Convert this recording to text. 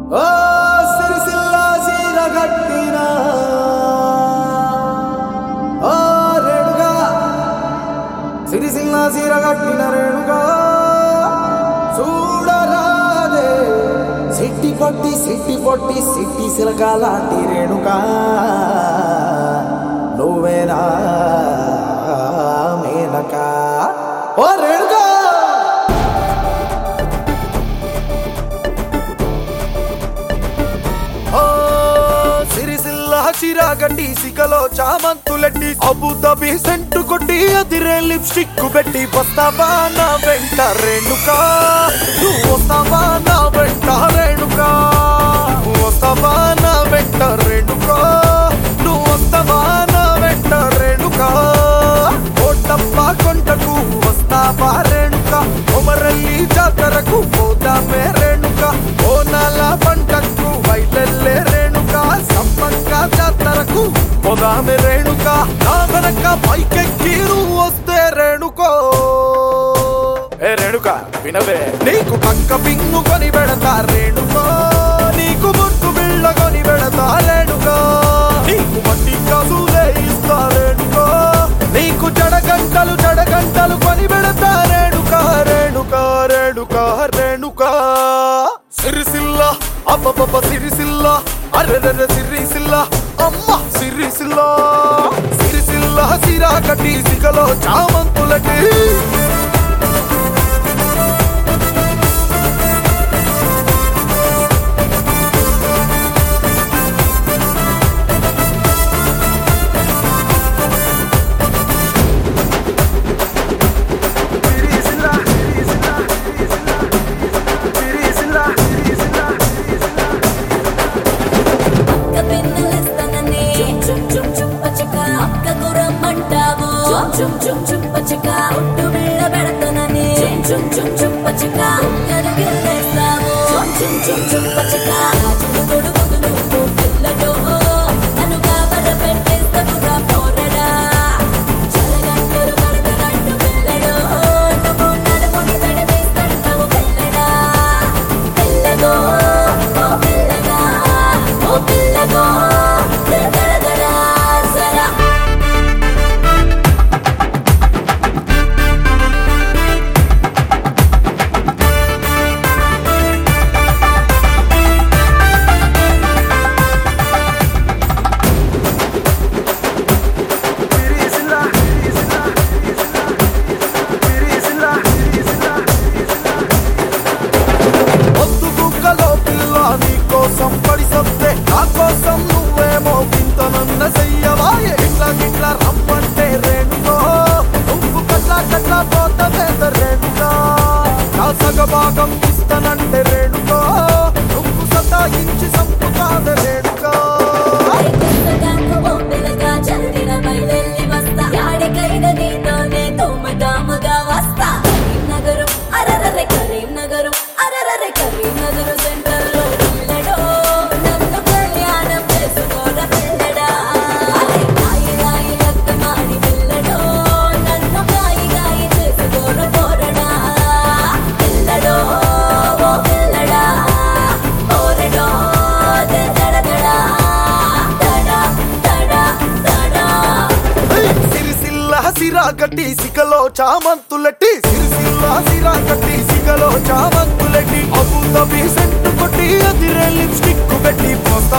ఓ సిరిసిల్ల సీర కట్టిన ఓ రేణుగా సిరిసిల్ల సీర కట్టిన రేణుగా చూడరాదే సిట్టి పొట్టి సిట్టి పొట్టి సిట్టి సిలక లాంటి రేణుగా నువ్వేనా మేనక ఓ రేణుగా ఆ, సిరిసిల్ల చిరాగడ్డి సిగలో చామంతులెట్టి అబుదబి సెంటు కొట్టి అదిరే లిప్స్టిక్ పెట్టి వస్తావా నా వెంట రేణుకా నువ్వు వస్తావా నా వెంట రేణుకా వస్తావా నా వెంట రేణుకా నువ్వు వస్తావా నా వెంట రేణుకా కోటప్ప కొండకు వస్తావా రేణుక కొమరల్లి జాతరకు పోదామే రేణుక ఓనాల పంటకు బయటెళ్ళే రేణుక సమ్మక్క జాతరకు పోదామే రేణుక నా వెనక పైకెక్కి నువ్వు వస్తే రేణుకో ఏ రేణుక వినవే నీకు పక్క పిన్ను కొని పెడతా రేణుకో నీకు ముట్టు బిళ్ళ కొని పెడతా రేణుకో నీకు మట్టి కసులే ఇస్తా రేణుకో నీకు జడగంటలు జడగంటలు కొని పెడతా రేణుక రేణుక రేణుక రేణుక సిరిసిల్ల అబ్బబ్బబ్బ సిరిసిల్ల అర్రెర్రె సిరిసిల్ల అమ్మ సిరిసిల్ల సిరిసిల్ల సిరా కట్టి సిగలో చామంతులటి అక్క పెన్నులిస్తానని చుమ్ చుమ్ చుమ్ పచ్చక అక్కకు రమ్మంటావు చుమ్ చుమ్ చుమ్ పచ్చక ఒట్టు బిళ్ళ పెడతానని చుమ్ చుమ్ చుమ్ పచ్చక ఉక్కలు గిల్లేస్తావు చుమ్ చుమ్ చుమ్ పచ్చక రాజులు తొడుగుదు నువ్వు పిల్లడో నన్ను కావర పెట్టేస్తావు రా పోరడా చలగంటలు కడతనట్టు పిల్లడో నువ్వు నడుముని తడివేస్తావు పిల్లడా పిల్లగో ఓ పిల్లగా ఓ పిల్లగో దడదడా సరా పొద్దు కుక్కలో పిల్ల నీ కోసం పడి సత్తే నా కోసం నువ్వేమో వింత నన్న చెయ్యవాయే ఇట్లా ఇట్లా రమ్మంటే రేణుకో నువ్వు కట్లా కట్లా పోతదే రేణుకా నా సగభాగం ఇస్తానంటే రేణుకో నువ్వు సతాయించి సంపుతాదే రేణుకా పుస్తకాలు ఓ పిల్లగా చదివిన బయలెల్లి వస్తా యాడికైనా నీతోనే తోమటాముగా వస్తా కరీంనగరు అరరరే కరీంనగరు అరరరే కరీంనగరు సెంటర్ లో పిల్లడో నన్ను కళ్యాణం చేసుకోర పిల్లడా అరే కాయి కాయి లక్క మాడి పిల్లడో నన్ను కాయి కాయి చేసుకోర పోరడా పిల్లడో ఓ పిల్లడా పోరడో దడదడా దడా దడా దడా సిరిసిల్ల సిరా కట్టి సిగలో చామంతులెట్టి సిరిసిల్ల సిరా కట్టి సిగలో చామంతులెట్టి అబుదబి సెంటు కొట్టి అదిరే లిప్స్టిక్ పెట్టి